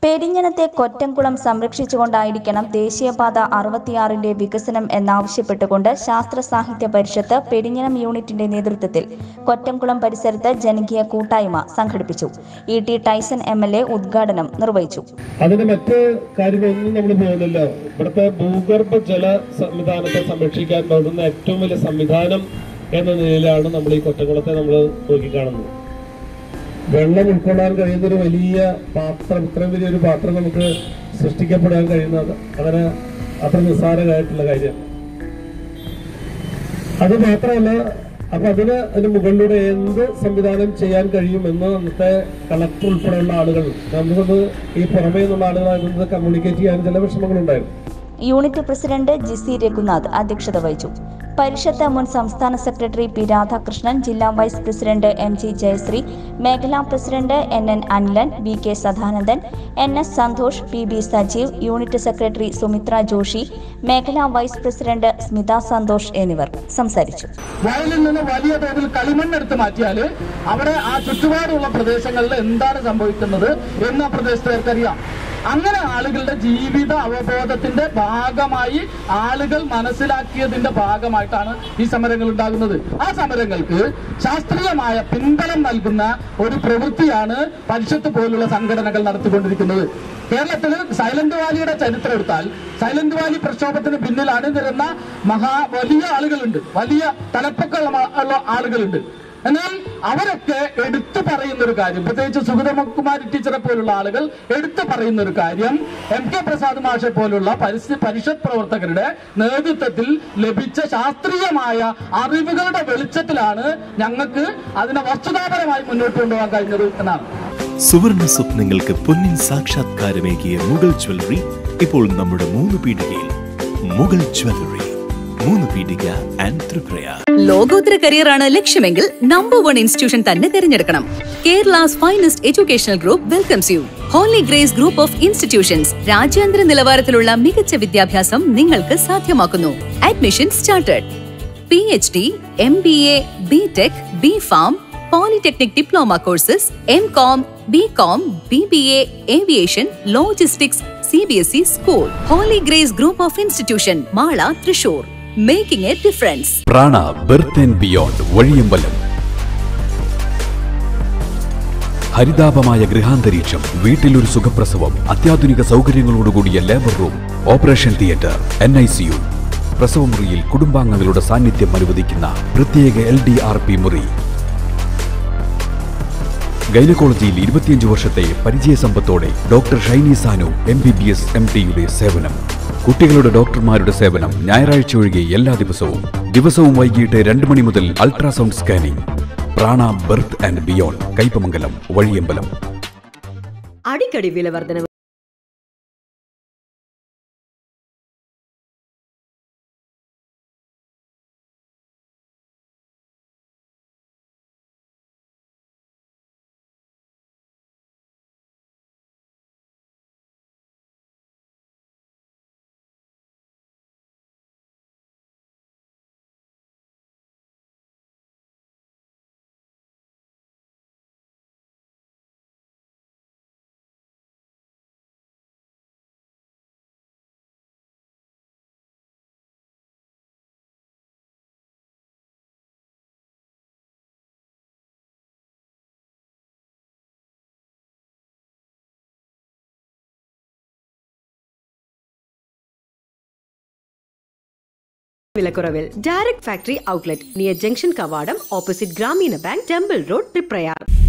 പെരിഞ്ഞനത്തെ കൊറ്റംകുളം സംരക്ഷിച്ചുകൊണ്ടായിരിക്കണം ദേശീയപാത അറുപത്തിയാറിന്റെ വികസനം എന്നാവശ്യപ്പെട്ടുകൊണ്ട് ശാസ്ത്ര സാഹിത്യ പരിഷത്ത് പെരിഞ്ഞനം യൂണിറ്റിന്റെ നേതൃത്വത്തിൽ കൊറ്റംകുളം പരിസരത്ത് ജനകീയ കൂട്ടായ്മ സംഘടിപ്പിച്ചു E T Tyson M L A ഉദ്ഘാടനം നിർവഹിച്ചു അതിന് മറ്റ് കാര്യങ്ങളൊന്നും നമ്മൾ പോകുന്നില്ല ഇവിടുത്തെ ഭൂഗർഭ ജല സംവിധാനത്തെ സംരക്ഷിക്കാൻ പോകുന്ന ഏറ്റവും വലിയ സംവിധാനം എന്ന നിലയിലാണ് നമ്മൾ ഈ കൊറ്റക്കുളത്തെ നമ്മൾ നോക്കിക്കാണുന്നത് വെള്ളം ഉൾക്കൊള്ളാൻ കഴിയുന്ന ഒരു വലിയ പാത്രം ഇത്രയും വലിയൊരു പാത്രം നമുക്ക് സൃഷ്ടിക്കപ്പെടാൻ കഴിയുന്നത് അങ്ങനെ അത്ര നിസ്സാരമായിട്ടുള്ള കാര്യമാണ് അത് മാത്രമല്ല അപ്പൊ അതിന് അതിന് മുകളിലൂടെ എന്ത് സംവിധാനം ചെയ്യാൻ കഴിയുമെന്ന് അന്നത്തെ കളക്ടർ ഉൾപ്പെടെയുള്ള ആളുകൾ നമുക്കത് ഈ പുറമേ നിന്നുള്ള ആളുകളായിരുന്നത് കമ്മ്യൂണിക്കേറ്റ് ചെയ്യാൻ ചില വിഷമങ്ങളുണ്ടായിരുന്നു യൂണിറ്റ് പ്രസിഡന്റ് ജിസി രഘുനാഥ് അധ്യക്ഷത വഹിച്ചു പരിഷത്ത് മുൻ സംസ്ഥാന സെക്രട്ടറി പി രാധാകൃഷ്ണൻ ജില്ലാ vice president M G Jayasree മേഖലാ president N N Anilan V K Sadanandan N S Santhosh P B Sajeev unit secretary Sumithra Joshi മേഖലാ വൈസ് പ്രസിഡന്റ് സ്മിത സന്തോഷ് എന്നിവർ സംസാരിച്ചു വയലിൽ നിന്ന് വലിയ തോതിൽ കളിമണ്ണെടുത്ത് മാറ്റിയാൽ അവിടെ ആ ചുറ്റുപാടുള്ള പ്രദേശങ്ങളിൽ എന്താണ് സംഭവിക്കുന്നത് എന്ന് ആ പ്രദേശത്തുകാർക്കറിയാം അങ്ങനെ ആളുകളുടെ ജീവിത അവബോധത്തിന്റെ ഭാഗമായി ആളുകൾ മനസ്സിലാക്കിയതിന്റെ ഭാഗമായിട്ടാണ് ഈ സമരങ്ങൾ ഉണ്ടാകുന്നത് ആ സമരങ്ങൾക്ക് ശാസ്ത്രീയമായ പിൻബലം നൽകുന്ന ഒരു പ്രവൃത്തിയാണ് പരിഷത്ത് പോലുള്ള സംഘടനകൾ നടത്തിക്കൊണ്ടിരിക്കുന്നത് കേരളത്തിൽ സൈലന്റ് വാലിയുടെ ചരിത്രം എടുത്താൽ സൈലന്റ് വാലി പ്രക്ഷോഭത്തിന് പിന്നിൽ അണിനിരുന്ന മഹാ വലിയ ആളുകളുണ്ട് വലിയ തലപ്പൊക്കമുള്ള ഉള്ള ആളുകളുണ്ട് എന്നാൽ അവരൊക്കെ എടുത്തു പറയുന്ന ഒരു കാര്യം പ്രത്യേകിച്ച് സുഗതകുമാരി ടീച്ചറെ പോലുള്ള ആളുകൾ എടുത്തു പറയുന്ന ഒരു കാര്യം എം കെ പ്രസാദ് മാഷെ പോലുള്ള പരിസ്ഥിതി പരിഷത്ത് പ്രവർത്തകരുടെ നേതൃത്വത്തിൽ ലഭിച്ച ശാസ്ത്രീയമായ അറിവുകളുടെ വെളിച്ചത്തിലാണ് ഞങ്ങൾക്ക് അതിനെ വസ്തുതാപരമായി മുന്നോട്ട് കൊണ്ടുപോകാൻ കഴിഞ്ഞത് എന്നാണ് സുവർണ സ്വപ്നങ്ങൾക്ക് പൊന്നിൻ സാക്ഷാത്കാരമേകിയ മുഗൾ ജ്വല്ലറി ഇപ്പോൾ നമ്മുടെ മൂന്ന് പീടികയിൽ മുഗൾ ജ്വല്ലറി മൂന്ന് പീടിക ആൻഡ് ത്രിപുര ലോകോത്തര കരിയറാണ് ലക്ഷ്യമെങ്കിൽ നമ്പർ വൺ ഇൻസ്റ്റിറ്റ്യൂഷൻ തന്നെ തിരഞ്ഞെടുക്കണം Kerala's finest educational group welcomes you Holy Grace group of institutions രാജ്യാന്തര നിലവാരത്തിലുള്ള മികച്ച വിദ്യാഭ്യാസം നിങ്ങൾക്ക് സാധ്യമാക്കുന്നു admission started P H D M B A B tech B pharm polytechnic diploma courses M com B com B B A aviation logistics C B S E school Holy Grace group of institution Mala Thrissur making a difference Prana birth and beyond Vazhiyambalam ഹരിതാപമായ ഗൃഹാന്തരീക്ഷം വീട്ടിലൊരു സുഖപ്രസവം അത്യാധുനിക സൗകര്യങ്ങളോടുകൂടിയ labour room operation theatre N I C U പ്രസവമുറിയിൽ കുടുംബാംഗങ്ങളുടെ സാന്നിധ്യം അനുവദിക്കുന്ന പ്രത്യേക എൽ ഡി ആർ പി മുറി ഗൈനക്കോളജിയിൽ ഇരുപത്തിയഞ്ച് വർഷത്തെ പരിചയസമ്പത്തോടെ doctor Shiny Sanu M B B S M ടിയുടെ സേവനം കുട്ടികളുടെ ഡോക്ടർമാരുടെ സേവനം ഞായറാഴ്ച ഒഴികെ എല്ലാ ദിവസവും ദിവസവും വൈകിട്ട് രണ്ട് മണി മുതൽ ultrasound scanning Prana birth and beyond Kaipamangalam Vazhiyambalam അടിക്കടി വില വർധനവ് വിലക്കുറവിൽ direct factory outlet near junction കവാടം ഓപ്പോസിറ്റ് ഗ്രാമീണ ബാങ്ക് ടെമ്പിൾ റോഡ് ട്രിപ്രയാർ